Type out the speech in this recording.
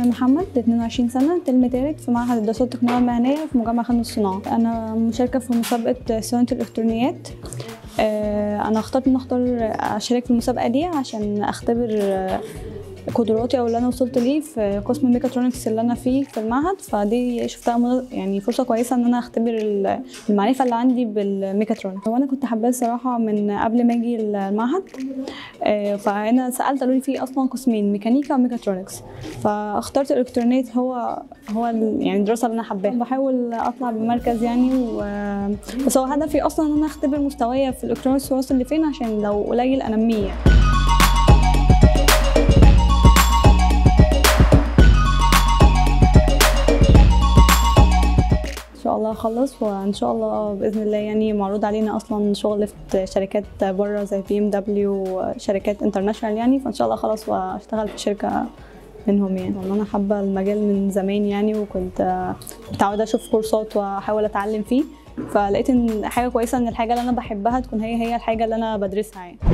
أنا محمد 22 سنة ترم تالت في معهد الدراسات التقنية المهنية في مجمع خدمة الصناعة أنا مشاركة في مسابقة صيانة الإلكترونيات آه، أنا اخترت إن أختار أشارك في المسابقة دي عشان أختبر آه، قدراتي او اللي انا وصلت ليه في قسم الميكاترونكس اللي انا فيه في المعهد فدي شفتها من- يعني فرصه كويسه ان انا اختبر ال- المعرفه اللي عندي بالميكاترونكس وانا كنت حباه الصراحه من قبل ما اجي المعهد آه، فانا سالت قالوا لي في اصلا قسمين ميكانيكا وميكاترونكس فاخترت الالكترونيات هو هو ال- يعني الدراسه اللي انا حباها بحاول اطلع بمركز يعني و... بس هو هدفي اصلا ان انا اختبر مستوايا في الالكترونكس واصل لفين عشان لو قليل انميه يعني. ان شاء الله اخلص وان شاء الله باذن الله يعني معروض علينا اصلا شغل في شركات بره زي بي ام دبليو شركات انترناشونال يعني فان شاء الله اخلص واشتغل في شركه منهم يعني والله انا حابه المجال من زمان يعني وكنت متعوده اشوف كورسات واحاول اتعلم فيه فلقيت ان حاجه كويسه ان الحاجه اللي انا بحبها تكون هي هي الحاجه اللي انا بدرسها يعني